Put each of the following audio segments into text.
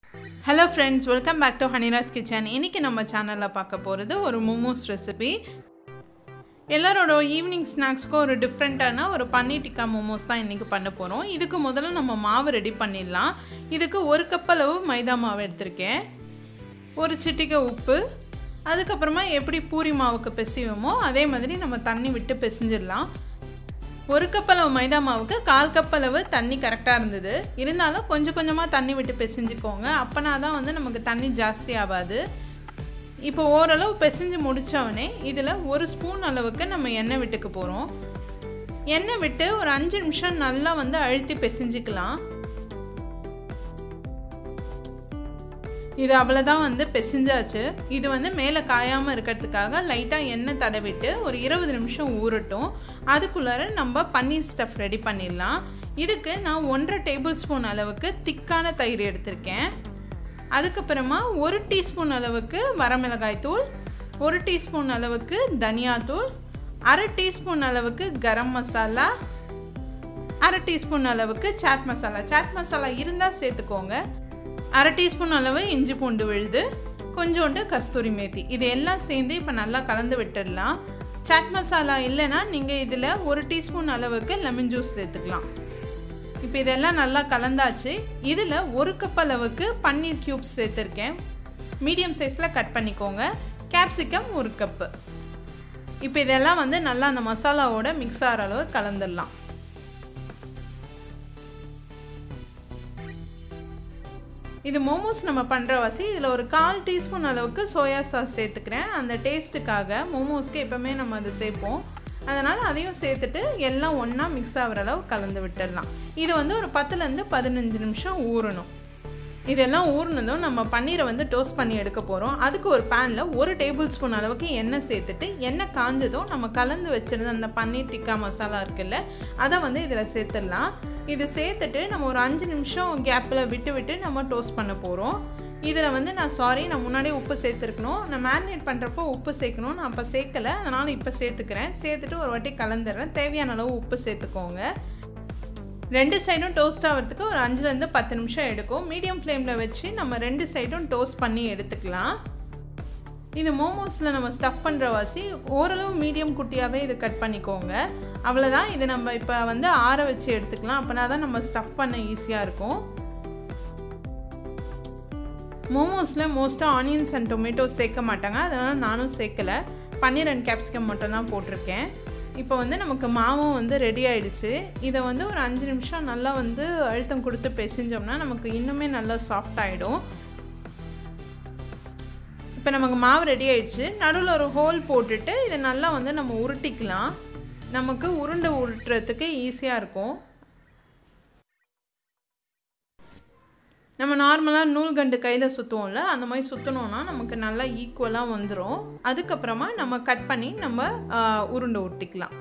hello friends welcome back to Honeyras kitchen இன்றைக்கி நம்ம சேனலில் பார்க்க போகிறது ஒரு மோமோஸ் ரெசிபி எல்லாரோட ஈவினிங் ஸ்நாக்ஸ்க்கு ஒரு டிஃப்ரெண்ட்டான ஒரு பன்னீர் டிக்கா மோமோஸ் தான் இன்றைக்கி பண்ண போகிறோம் இதுக்கு முதல்ல நம்ம மாவு ரெடி பண்ணிடலாம் இதுக்கு ஒரு கப் அளவு மைதா மாவு எடுத்திருக்கேன் ஒரு சிட்டிகை உப்பு அதுக்கப்புறமா எப்படி பூரி மாவுக்கு பிசைவோமோ அதே மாதிரி நம்ம தண்ணி விட்டு பிசைஞ்சிடலாம் ஒரு கப் அளவு மைதா மாவுக்கு கால் கப் அளவு தண்ணி கரெக்டாக இருந்தது இருந்தாலும் கொஞ்சம் கொஞ்சமாக தண்ணி விட்டு பிசைஞ்சுக்கோங்க அப்போனா தான் வந்து நமக்கு தண்ணி ஜாஸ்தி ஆகாது இப்போ ஓரளவு பிசைஞ்சு முடித்தவொடனே இதில் ஒரு ஸ்பூன் அளவுக்கு நம்ம எண்ணெய் விட்டுக்க போகிறோம் எண்ணெய் விட்டு ஒரு அஞ்சு நிமிஷம் நல்லா வந்து அழுத்தி பிசைஞ்சிக்கலாம் இது அவ்வளோதான் வந்து பிசைஞ்சாச்சு இது வந்து மேலே காயாமல் இருக்கிறதுக்காக லைட்டாக எண்ணெய் தடவிட்டு ஒரு இருபது நிமிஷம் ஊறட்டும் அதுக்குள்ளார நம்ம பன்னீர் ஸ்டஃப் ரெடி பண்ணிடலாம் இதுக்கு நான் ஒன்றரை டேபிள் ஸ்பூன் அளவுக்கு திக்கான தயிர் எடுத்திருக்கேன் அதுக்கப்புறமா ஒரு டீஸ்பூன் அளவுக்கு வரமிளகாய் தூள் ஒரு டீஸ்பூன் அளவுக்கு தனியாத்தூள் அரை டீஸ்பூன் அளவுக்கு கரம் மசாலா அரை டீஸ்பூன் அளவுக்கு சாட் மசாலா சாட் மசாலா இருந்தால் சேர்த்துக்கோங்க அரை டீஸ்பூன் அளவு இஞ்சி பூண்டு விழுது கொஞ்சோண்டு கஸ்தூரி மேத்தி இது எல்லாம் சேர்ந்து இப்போ நல்லா கலந்து விட்டுடலாம் சாட் மசாலா இல்லைன்னா நீங்கள் இதில் ஒரு டீஸ்பூன் அளவுக்கு லெமன் ஜூஸ் சேர்த்துக்கலாம் இப்போ இதெல்லாம் நல்லா கலந்தாச்சு இதில் ஒரு கப் அளவுக்கு பன்னீர் க்யூப்ஸ் சேர்த்துருக்கேன் மீடியம் சைஸில் கட் பண்ணிக்கோங்க கேப்சிகம் ஒரு கப்பு இப்போ இதெல்லாம் வந்து நல்லா அந்த மசாலாவோட மிக்ஸ் ஆகிற அளவு கலந்துடலாம் இது மோமோஸ் நம்ம பண்ணுற வசி இதில் ஒரு கால் டீஸ்பூன் அளவுக்கு சோயா சாஸ் சேர்த்துக்கிறேன் அந்த டேஸ்ட்டுக்காக மோமோஸ்க்கு எப்போவுமே நம்ம அதை சேர்ப்போம் அதனால் அதையும் சேர்த்துட்டு எல்லாம் ஒன்றா மிக்ஸ் ஆகிற அளவு கலந்து விட்டுடலாம் இது வந்து ஒரு பத்துலேருந்து பதினஞ்சு நிமிஷம் ஊறணும் இதெல்லாம் ஊறினதும் நம்ம பன்னீரை வந்து டோஸ்ட் பண்ணி எடுக்க போகிறோம் அதுக்கு ஒரு பேனில் ஒரு டேபிள் ஸ்பூன் அளவுக்கு எண்ணெய் சேர்த்துட்டு எண்ணெய் காஞ்சதும் நம்ம கலந்து வச்சுருந்த அந்த பன்னீர் டிக்கா மசாலா இருக்குல்ல அதை வந்து இதில் சேர்த்துடலாம் இது சேர்த்துட்டு நம்ம ஒரு அஞ்சு நிமிஷம் கேப்பில் விட்டு விட்டு நம்ம டோஸ்ட் பண்ண போகிறோம் இதில் வந்து நான் சாரி நான் முன்னாடியே உப்பு சேர்த்துருக்கணும் நான் மேரினேட் பண்ணுறப்போ உப்பு சேர்க்கணும் நான் அப்போ சேர்க்கலை அதனால் இப்போ சேர்த்துக்கிறேன் சேர்த்துட்டு ஒரு வாட்டி கலந்துடுறேன் தேவையான அளவு உப்பு சேர்த்துக்கோங்க ரெண்டு சைடும் டோஸ்ட் ஆகிறதுக்கு ஒரு அஞ்சுலேருந்து பத்து நிமிஷம் எடுக்கும் மீடியம் ஃப்ளேமில் வச்சு நம்ம ரெண்டு சைடும் டோஸ்ட் பண்ணி எடுத்துக்கலாம் இது மோமோஸில் நம்ம ஸ்டஃப் பண்ணுற வாசி ஓரளவு மீடியம் குட்டியாகவே இது கட் பண்ணிக்கோங்க அவ்வளோதான் இது நம்ம இப்போ வந்து ஆற வச்சு எடுத்துக்கலாம் அப்போனா தான் நம்ம ஸ்டஃப் பண்ண ஈஸியாக இருக்கும் மோமோஸில் மோஸ்ட்டாக ஆனியன்ஸ் அண்ட் டொமேட்டோஸ் சேர்க்க மாட்டாங்க அதனால் நானும் சேர்க்கலை பன்னீர் அண்ட் கேப்சிகம் மட்டும் தான் போட்டிருக்கேன் இப்போ வந்து நமக்கு மாவும் வந்து ரெடி ஆகிடுச்சு இதை வந்து ஒரு அஞ்சு நிமிஷம் நல்லா வந்து அழுத்தம் கொடுத்து பிசைஞ்சோம்னா நமக்கு இன்னுமே நல்லா சாஃப்ட் ஆகிடும் இப்போ நமக்கு மாவு ரெடி ஆயிடுச்சு நடுவில் ஒரு ஹோல் போட்டுட்டு இதை நல்லா வந்து நம்ம உருட்டிக்கலாம் நமக்கு உருண்டை உருட்டுறதுக்கு ஈஸியாக இருக்கும் நம்ம நார்மலாக நூல்கண்டு கையில் சுற்றுவோம்ல அந்த மாதிரி சுற்றினோன்னா நமக்கு நல்லா ஈக்குவலாக வந்துடும் அதுக்கப்புறமா நம்ம கட் பண்ணி நம்ம உருண்டை உருட்டிக்கலாம்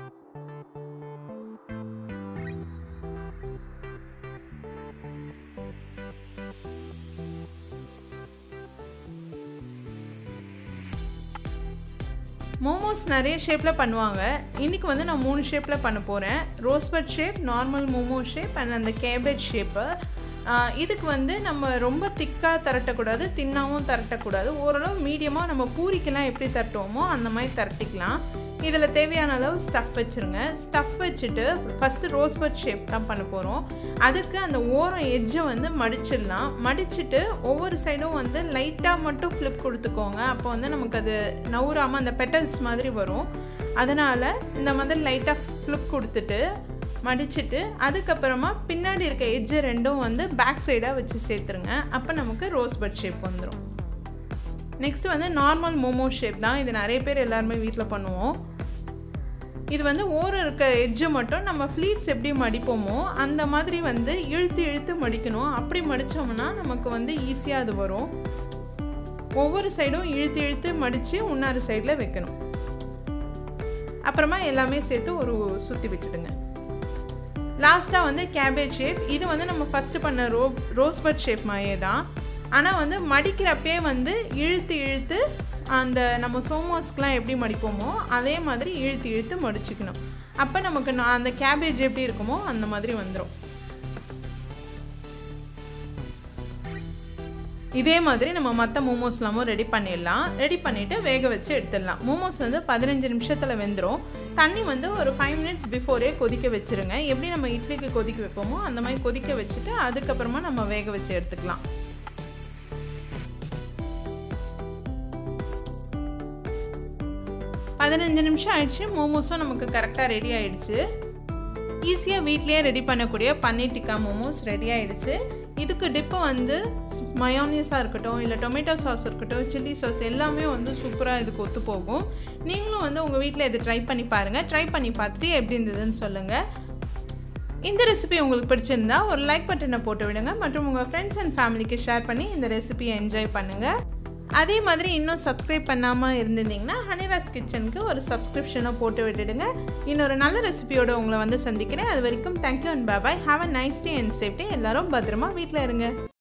மோமோஸ் நிறைய ஷேப்பில் பண்ணுவாங்க இன்றைக்கி வந்து நான் மூணு ஷேப்பில் பண்ண போகிறேன் rosebud shape normal momo shape and அந்த கேபேஜ் ஷேப்பு இதுக்கு வந்து நம்ம ரொம்ப திக்காக திரட்டக்கூடாது தின்னாவும் திரட்டக்கூடாது ஓரளவு மீடியமாக நம்ம பூரிக்கெல்லாம் எப்படி தட்டுவோமோ அந்த மாதிரி திரட்டிக்கலாம் இதில் தேவையான அளவு ஸ்டஃப் வச்சுருங்க ஸ்டஃப் வச்சுட்டு ஃபஸ்ட்டு ரோஸ்பட் ஷேப் தான் பண்ண போகிறோம் அதுக்கு அந்த ஓரம் எட்ஜை வந்து மடிச்சிடலாம் மடிச்சுட்டு ஒவ்வொரு சைடும் வந்து லைட்டாக மட்டும் ஃப்ளிப் கொடுத்துக்கோங்க அப்போ வந்து நமக்கு அது நவுறாமல் அந்த பெட்டல்ஸ் மாதிரி வரும் அதனால் இந்த மாதிரி லைட்டாக ஃப்ளிப் கொடுத்துட்டு மடிச்சுட்டு அதுக்கப்புறமா பின்னாடி இருக்க எட்ஜு ரெண்டும் வந்து பேக் சைடாக வச்சு சேர்த்துருங்க அப்போ நமக்கு ரோஸ் பட் ஷேப் வந்துடும் நெக்ஸ்ட் வந்து நார்மல் மோமோ ஷேப் தான் இது நிறைய பேர் எல்லாருமே வீட்டில் பண்ணுவோம் இது வந்து ஓரம் இருக்க எட்ஜு மட்டும் நம்ம ஃப்ளீட்ஸ் எப்படி மடிப்போமோ அந்த மாதிரி வந்து இழுத்து இழுத்து மடிக்கணும் அப்படி மடித்தோம்னா நமக்கு வந்து ஈஸியாக அது வரும் ஒவ்வொரு சைடும் இழுத்து இழுத்து மடித்து உன்னாறு சைடில் வைக்கணும் அப்புறமா எல்லாமே சேர்த்து ஒரு சுற்றி விட்டுடுங்க லாஸ்ட்டாக வந்து கேபேஜ் ஷேப் இது வந்து நம்ம ஃபஸ்ட்டு பண்ண ரோ ரோஸ்பட் ஷேப் மாதிரியே தான் ஆனால் வந்து மடிக்கிறப்பே வந்து இழுத்து இழுத்து அந்த நம்ம சோமோஸ்க்கெலாம் எப்படி மடிப்போமோ அதே மாதிரி இழுத்து இழுத்து மடிச்சுக்கணும் அப்போ நமக்கு நான் அந்த கேபேஜ் எப்படி இருக்குமோ அந்த மாதிரி வந்துடும் இதே மாதிரி நம்ம மற்ற மோமோஸ்லாமும் ரெடி பண்ணிடலாம் ரெடி பண்ணிவிட்டு வேக வச்சு எடுத்துடலாம் மோமோஸ் வந்து பதினஞ்சு நிமிஷத்தில் வெந்துடும் தண்ணி வந்து ஒரு ஃபைவ் மினிட்ஸ் பிஃபோரே கொதிக்க வச்சுருங்க எப்படி நம்ம இட்லிக்கு கொதிக்க வைப்போமோ அந்த மாதிரி கொதிக்க வச்சுட்டு அதுக்கப்புறமா நம்ம வேக வச்சு எடுத்துக்கலாம் பதினஞ்சு நிமிஷம் ஆயிடுச்சு மோமோஸும் நமக்கு கரெக்டாக ரெடி ஆயிடுச்சு ஈஸியாக வீட்லேயே ரெடி பண்ணக்கூடிய பன்னீர் டிக்கா மோமோஸ் ரெடி ஆயிடுச்சு இதுக்கு டிப்பு வந்து மயோனியஸாக இருக்கட்டும் இல்லை டொமேட்டோ சாஸ் இருக்கட்டும் சில்லி சாஸ் எல்லாமே வந்து சூப்பராக இதுக்கு ஒத்து போகும் நீங்களும் வந்து உங்கள் வீட்டில் இதை ட்ரை பண்ணி பாருங்கள் ட்ரை பண்ணி பார்த்துட்டு எப்படி இருந்ததுன்னு சொல்லுங்கள் இந்த ரெசிபி உங்களுக்கு பிடிச்சிருந்தா ஒரு லைக் பட்டனை போட்டு விடுங்க மற்றும் உங்கள் ஃப்ரெண்ட்ஸ் அண்ட் ஃபேமிலிக்கு ஷேர் பண்ணி இந்த ரெசிபியை என்ஜாய் பண்ணுங்கள் அதே மாதிரி இன்னும் சப்ஸ்கிரைப் பண்ணாமல் இருந்திருந்தீங்கன்னா ஹனிராஸ் கிச்சனுக்கு ஒரு சப்ஸ்கிரிப்ஷனை போட்டு விட்டுடுங்க இன்னொரு நல்ல ரெசிபியோட உங்களை வந்து சந்திக்கிறேன் அது வரைக்கும் thank you and bye have a nice day and safety எல்லாரும் பத்திரமா வீட்டில் இருங்க